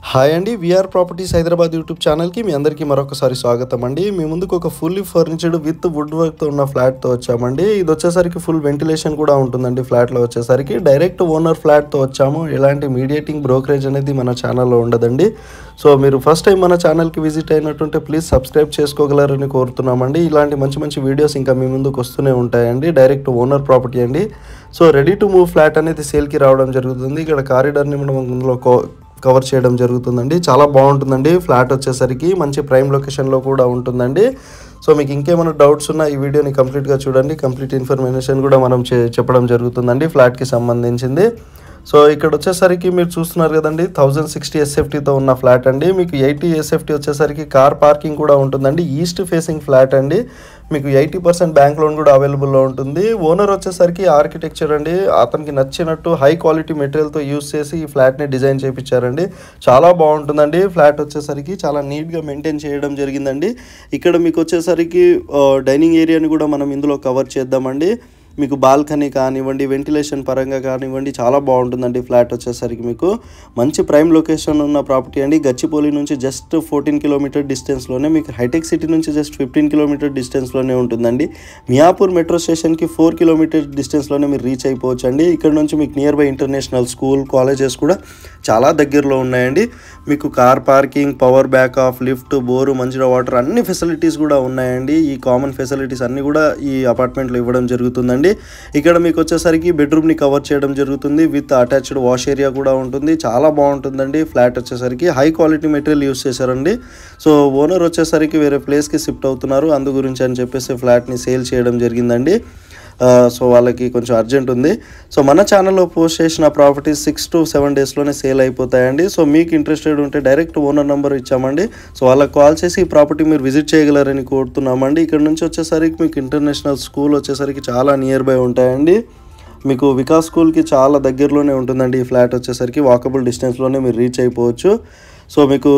hi అండి VR properties Hyderabad YouTube ఛానల్కి మీ అందరికీ మరొకసారి స్వాగతం అండి మీ ముందుకు ఒక ఫుల్లీ ఫర్నిచర్డ్ విత్ వుడ్ వర్క్తో ఉన్న ఫ్లాట్తో వచ్చామండి ఇది వచ్చేసరికి ఫుల్ వెంటిలేషన్ కూడా ఉంటుందండి ఫ్లాట్లో వచ్చేసరికి డైరెక్ట్ ఓనర్ ఫ్లాట్తో వచ్చాము ఎలాంటి మీడియేటింగ్ బ్రోకరేజ్ అనేది మన ఛానల్లో ఉండదండి సో మీరు ఫస్ట్ టైం మన ఛానల్కి విజిట్ అయినట్టుంటే ప్లీజ్ సబ్స్క్రైబ్ చేసుకోగలరని కోరుతున్నామండి ఇలాంటి మంచి మంచి వీడియోస్ ఇంకా మీ ముందుకు వస్తూనే ఉంటాయండి డైరెక్ట్ ఓనర్ ప్రాపర్టీ అండి so ready to move flat అనేది సేల్కి రావడం జరుగుతుంది ఇక్కడ కారిడార్ని మనం ఇందులో కో- కవర్ చేయడం జరుగుతుందండి చాలా బాగుంటుందండి ఫ్లాట్ వచ్చేసరికి మంచి ప్రైమ్ లొకేషన్లో కూడా ఉంటుందండి సో మీకు ఇంకేమైనా డౌట్స్ ఉన్నా ఈ వీడియోని కంప్లీట్గా చూడండి కంప్లీట్ ఇన్ఫర్మేషన్ కూడా మనం చే- చెప్పడం జరుగుతుందండి ఫ్లాట్కి సంబంధించింది సో ఇక్కడ వచ్చేసరికి మీరు చూస్తున్నారు కదండి థౌజండ్ సిక్స్టీ ఎస్ఎఫ్టీతో ఉన్న ఫ్లాట్ అండి మీకు ఎయిటీ ఎస్ఎఫ్టీ వచ్చేసరికి కార్ పార్కింగ్ కూడా ఉంటుందండి ఈస్ట్ ఫేసింగ్ ఫ్లాట్ అండి మీకు ఎయిటీ పర్సెంట్ బ్యాంక్ లోన్ కూడా అవైలబుల్లో ఉంటుంది ఓనర్ వచ్చేసరికి ఆర్కిటెక్చర్ అండి అతనికి నచ్చినట్టు హై క్వాలిటీ మెటీరియల్తో యూస్ చేసి ఈ ఫ్లాట్ని డిజైన్ చేయించారండి చాలా బాగుంటుందండి ఫ్లాట్ వచ్చేసరికి చాలా నీట్గా మెయింటైన్ చేయడం జరిగిందండి ఇక్కడ మీకు వచ్చేసరికి డైనింగ్ ఏరియాని కూడా మనం ఇందులో కవర్ చేద్దామండి మీకు బాల్కనీ కానివ్వండి వెంటిలేషన్ పరంగా కానివ్వండి చాలా బాగుంటుందండి ఫ్లాట్ వచ్చేసరికి మీకు మంచి ప్రైమ్ లొకేషన్ ఉన్న ప్రాపర్టీ అండి గచ్చిపోలి నుంచి జస్ట్ ఫోర్టీన్ కిలోమీటర్ డిస్టెన్స్లోనే మీకు హైటెక్ సిటీ నుంచి జస్ట్ ఫిఫ్టీన్ కిలోమీటర్ డిస్టెన్స్లోనే ఉంటుందండి మియాపూర్ మెట్రో స్టేషన్కి ఫోర్ కిలోమీటర్ డిస్టెన్స్లోనే మీరు రీచ్ అయిపోవచ్చు అండి ఇక్కడ నుంచి మీకు near by international school colleges కూడా చాలా దగ్గరలో ఉన్నాయండి మీకు car parking power backup lift bore మంచిగా వాటర్ అన్ని ఫెసిలిటీస్ కూడా ఉన్నాయండి ఈ కామన్ ఫెసిలిటీస్ అన్నీ కూడా ఈ అపార్ట్మెంట్లో ఇవ్వడం జరుగుతుందండి ఇక్కడ మీకు వచ్చేసరికి బెడ్రూమ్ని కవర్ చేయడం జరుగుతుంది విత్ అటాచ్డ్ వాష్ ఏరియా కూడా ఉంటుంది చాలా బాగుంటుందండి ఫ్లాట్ వచ్చేసరికి హై క్వాలిటీ మెటీరియల్ యూస్ చేశారండి సో ఓనర్ వచ్చేసరికి వేరే ప్లేస్కి షిఫ్ట్ అవుతున్నారు అందు గురించి అని చెప్పేసి ఫ్లాట్ని సేల్ చేయడం జరిగిందండి ఆ, సో వాళ్ళకి కొంచెం అర్జెంట్ ఉంది సో మన ఛానల్లో పోస్ట్ చేసిన ప్రాపర్టీస్ సిక్స్ టు సెవెన్ డేస్లోనే సేల్ అయిపోతాయండి సో మీకు ఇంట్రెస్టెడ్ ఉంటే డైరెక్ట్ ఓనర్ నెంబర్ ఇచ్చామండి సో వాళ్ళకి కాల్ చేసి ఈ ప్రాపర్టీ మీరు విజిట్ చేయగలరని కోరుతున్నామండి ఇక్కడ నుంచి వచ్చేసరికి మీకు ఇంటర్నేషనల్ స్కూల్ వచ్చేసరికి చాలా నియర్ బై ఉంటాయండి మీకు వికాస్ స్కూల్కి చాలా దగ్గరలోనే ఉంటుందండి ఈ ఫ్లాట్ వచ్చేసరికి వాకబుల్ డిస్టెన్స్లోనే మీరు రీచ్ అయిపోవచ్చు సో మీకు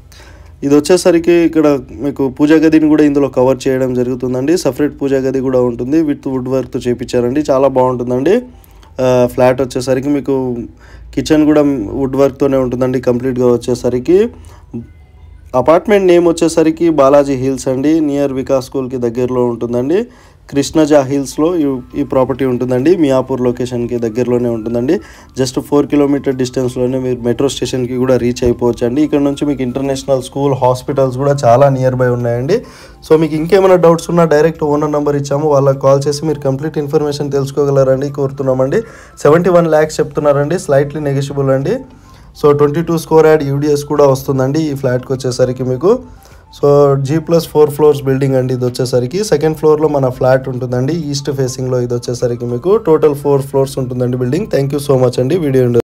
ఇది వచ్చేసరికి ఇక్కడ మీకు పూజా గదిని కూడా ఇందులో కవర్ చేయడం జరుగుతుందండి సపరేట్ పూజా గది కూడా ఉంటుంది విత్ వుడ్ వర్క్తో చేపించారండి చాలా బాగుంటుందండి ఆ, ఫ్లాట్ వచ్చేసరికి మీకు కిచెన్ కూడా వుడ్ వర్క్తోనే ఉంటుందండి కంప్లీట్గా వచ్చేసరికి అపార్ట్మెంట్ నేమ్ వచ్చేసరికి బాలాజీ హిల్స్ అండి నియర్ వికాస్ స్కూల్కి దగ్గరలో ఉంటుందండి కృష్ణజా హిల్స్లో ఈ ఈ ప్రాపర్టీ ఉంటుందండి మియాపూర్ లొకేషన్కి దగ్గరలోనే ఉంటుందండి జస్ట్ ఫోర్ కిలోమీటర్ డిస్టెన్స్లోనే మీరు మెట్రో స్టేషన్కి కూడా రీచ్ అయిపోవచ్చు అండి ఇక్కడ నుంచి మీకు ఇంటర్నేషనల్ స్కూల్ హాస్పిటల్స్ కూడా చాలా నియర్ బై ఉన్నాయండి సో మీకు ఇంకేమైనా డౌట్స్ ఉన్నా డైరెక్ట్ ఓనర్ నెంబర్ ఇచ్చాము వాళ్ళకి కాల్ చేసి మీరు కంప్లీట్ ఇన్ఫర్మేషన్ తెలుసుకోగలరండి కోరుతున్నామండి సెవెంటీ వన్ ల్యాక్స్ చెప్తున్నారండి స్లైట్లీ నెగోషియబుల్ అండి so twenty two square yard UDS కూడా వస్తుందండి ఈ ఫ్లాట్కి వచ్చేసరికి మీకు so G plus four floors building అండి ఇది వచ్చేసరికి సెకండ్ ఫ్లోర్లో మన ఫ్లాట్ ఉంటుందండి ఈస్ట్ ఫేసింగ్లో ఇది వచ్చేసరికి మీకు టోటల్ ఫోర్ ఫ్లోర్స్ ఉంటుందండి building thank you so much అండి వీడియో